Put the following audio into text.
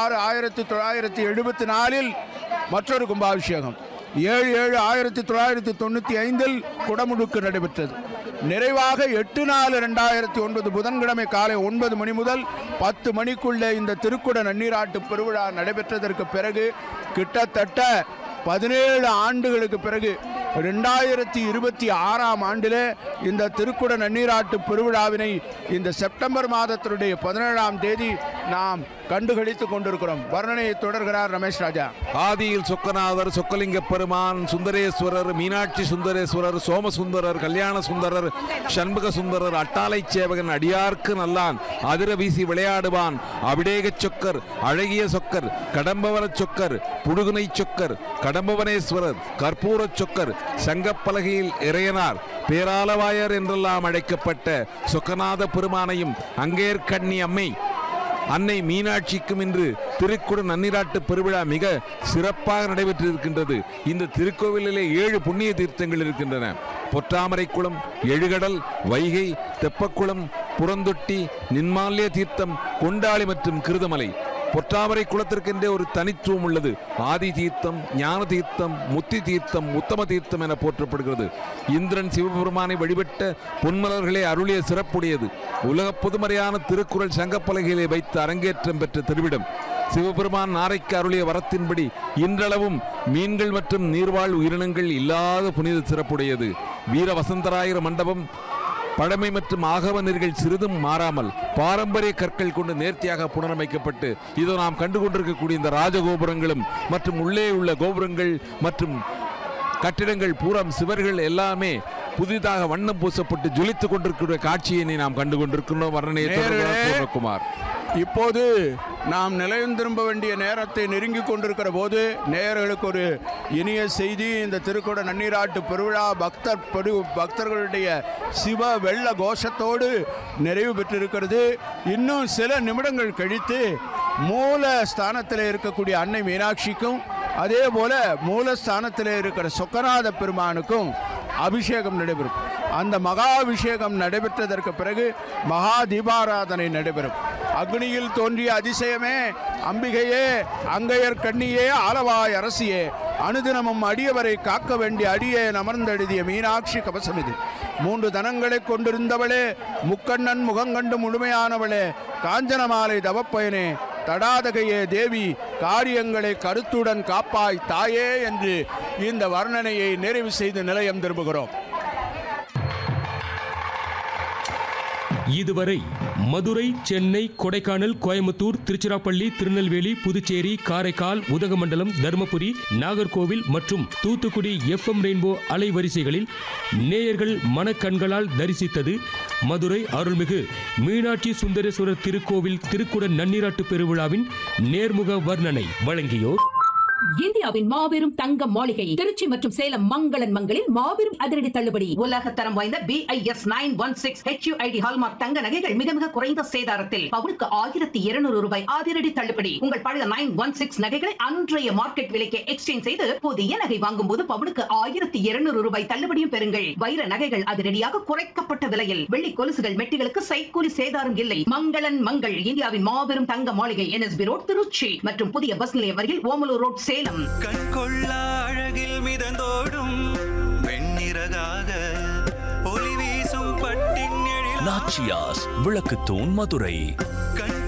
ஆறு ஆயிரத்தி தொள்ளாயிரத்தி எழுபத்தி நாலில் மற்றொரு கும்பாபிஷேகம் ஏழு ஏழு ஆயிரத்தி தொள்ளாயிரத்தி தொண்ணூற்றி ஐந்தில் குடமுழுக்கு நடைபெற்றது நிறைவாக எட்டு நாலு ரெண்டாயிரத்தி ஒன்பது புதன்கிழமை காலை ஒன்பது மணி முதல் பத்து மணிக்குள்ளே இந்த திருக்குட நன்னீராட்டு பெருவிழா நடைபெற்றதற்கு பிறகு கிட்டத்தட்ட பதினேழு ஆண்டுகளுக்கு பிறகு ரெண்டாயிரத்தி இருபத்தி ஆறாம் ஆண்டிலே இந்த திருக்குட நன்னீராட்டு பெருவிழாவினை இந்த செப்டம்பர் மாதத்தினுடைய பதினேழாம் தேதி நாம் கண்டுகளித்துக் கொண்டிருக்கிறோம் வர்ணனையை தொடர்கிறார் ரமேஷ் ராஜா ஆதியில் சொக்கநாதர் சொக்கலிங்க பெருமான் சுந்தரேஸ்வரர் மீனாட்சி சுந்தரேஸ்வரர் சோமசுந்தரர் கல்யாண சுந்தரர் சண்முக சுந்தரர் அட்டாளை சேவகன் அடியார்க்கு நல்லான் அதிர வீசி விளையாடுவான் அபிடேகச் சொக்கர் அழகிய சொக்கர் கடம்பவனச் சொக்கர் புடுகுனை சொக்கர் கடம்பவனேஸ்வரர் கற்பூரச் சொக்கர் சங்கப்பலகையில் இறையனார் பேராலவாயர் என்றெல்லாம் அழைக்கப்பட்ட சொக்கநாத பெருமானையும் அங்கேற்கண்ணி அம்மை அன்னை மீனாட்சிக்கும் இன்று திருக்குட நன்னிராட்டு பெருவிழா மிக சிறப்பாக நடைபெற்றிருக்கின்றது இந்த திருக்கோவிலிலே ஏழு புண்ணிய தீர்த்தங்கள் இருக்கின்றன பொற்றாமரைக்குளம் எழுகடல் வைகை தெப்பக்குளம் புறந்தொட்டி நின்மால்ய தீர்த்தம் கொண்டாளி மற்றும் கிருதமலை பொற்றாமரை குளத்திற்கென்றே ஒரு தனித்துவம் உள்ளது ஆதி தீர்த்தம் ஞான தீர்த்தம் முத்தி தீர்த்தம் உத்தம தீர்த்தம் என போற்றப்படுகிறது இந்திரன் சிவபெருமானை வழிபட்ட பொன்மலர்களே அருளிய சிறப்புடையது உலக பொதுமறையான திருக்குறள் சங்கப்பலகையிலே வைத்து அரங்கேற்றம் பெற்ற திருவிடம் சிவபெருமான் நாரைக்கு அருளிய வரத்தின்படி இன்றளவும் மீன்கள் மற்றும் நீர்வாழ் உயிரினங்கள் இல்லாத புனித சிறப்புடையது வீர வசந்தராயர் மண்டபம் பழமை மற்றும் ஆகவ நெறிகள் சிறிதும் மாறாமல் பாரம்பரிய கற்கள் கொண்டு நேர்த்தியாக புனரமைக்கப்பட்டு இதோ நாம் கண்டு கொண்டிருக்கக்கூடிய இந்த ராஜகோபுரங்களும் மற்றும் உள்ளே உள்ள கோபுரங்கள் மற்றும் கட்டிடங்கள் பூரம் சுவர்கள் எல்லாமே புதிதாக வண்ணம் பூசப்பட்டு ஜொலித்துக் கொண்டிருக்கிற காட்சியினை நாம் கண்டு கொண்டிருக்கிறோம் வர்ணனையை தொடர்கிறார் நேயர்களே, பூர்ணகுமார் இப்போது நாம் நிலையம் திரும்ப வேண்டிய நேரத்தை நெருங்கி கொண்டிருக்கிற போது நேயர்களுக்கு ஒரு இனிய செய்தி இந்த திருக்குட நன்னீராட்டு பெருவிழா பக்தர் பெரு பக்தர்களுடைய சிவ வெள்ள கோஷத்தோடு நிறைவு பெற்றிருக்கிறது இன்னும் சில நிமிடங்கள் கழித்து மூல ஸ்தானத்தில் இருக்கக்கூடிய அன்னை மீனாட்சிக்கும் அதே போல மூலஸ்தானத்தில் இருக்கிற சொக்கநாத பெருமானுக்கும் அபிஷேகம் நடைபெறும் அந்த மகா அபிஷேகம் நடைபெற்றதற்கு பிறகு மகா தீபாராதனை நடைபெறும் அக்னியில் தோன்றிய அதிசயமே அம்பிகையே அங்கையர் கண்ணியே ஆலவாய் அரசியே அனுதினமும் அடியவரை காக்க வேண்டிய அடியே அமர்ந்தெழுதிய மீனாட்சி கவசம் இது மூன்று தனங்களை கொண்டிருந்தவளே முக்கண்ணன் முகங்கண்டு முழுமையானவளே காஞ்சனமாலை தவப்பயனே தடாதகையே தேவி காரியங்களை கருத்துடன் காப்பாய் தாயே என்று இந்த வர்ணனையை நிறைவு செய்து நிலையம் திரும்புகிறோம் இதுவரை மதுரை சென்னை கொடைக்கானல் கோயம்புத்தூர் திருச்சிராப்பள்ளி திருநெல்வேலி புதுச்சேரி காரைக்கால் உதகமண்டலம் தருமபுரி நாகர்கோவில் மற்றும் தூத்துக்குடி எஃப்எம் ரெயின்போ அலைவரிசைகளில் நேயர்கள் மனக்கண்களால் தரிசித்தது மதுரை அருள்மிகு மீனாட்சி சுந்தரேஸ்வரர் திருக்கோவில் திருக்குட நன்னீராட்டு பெருவிழாவின் நேர்முக வர்ணனை வழங்கியோர் இந்தியாவின் மாபெரும் தங்க மாளிகை திருச்சி மற்றும் சேலம் மங்களன் மங்களில் மாபெரும் அதிரடி தள்ளுபடி உலக தரம் வாய்ந்த BIS nine one six HUID hallmark தங்க நகைகள் மிக மிக குறைந்த சேதாரத்தில் பவுனுக்கு ஆயிரத்தி இருநூறு ரூபாய் அதிரடி தள்ளுபடி உங்கள் பழைய நைன் ஒன் சிக்ஸ் நகைகளை அன்றைய மார்க்கெட் விலைக்கு எக்ஸ்சேஞ்ச் செய்து புதிய நகை வாங்கும் போது பவுனுக்கு ஆயிரத்தி இருநூறு ரூபாய் தள்ளுபடியும் பெறுங்கள் வைர நகைகள் அதிரடியாக குறைக்கப்பட்ட விலையில் வெள்ளி கொலுசுகள் மெட்டிகளுக்கு சைக்கூலி சேதாரம் இல்லை மங்களன் மங்கள் இந்தியாவின் மாபெரும் தங்க மாளிகை என்எஸ்பி ரோட் திருச்சி மற்றும் புதிய பஸ் நிலையம் அருகில் ஓமலூர் ரோட் சேலம் கண் கொள்ளா அழகில் மிதந்தோடும் வெண்ணிறகாக ஒளி வீசும் பட்டின் எழில் நாச்சியாஸ் விளக்குத்தூண் மதுரை கண்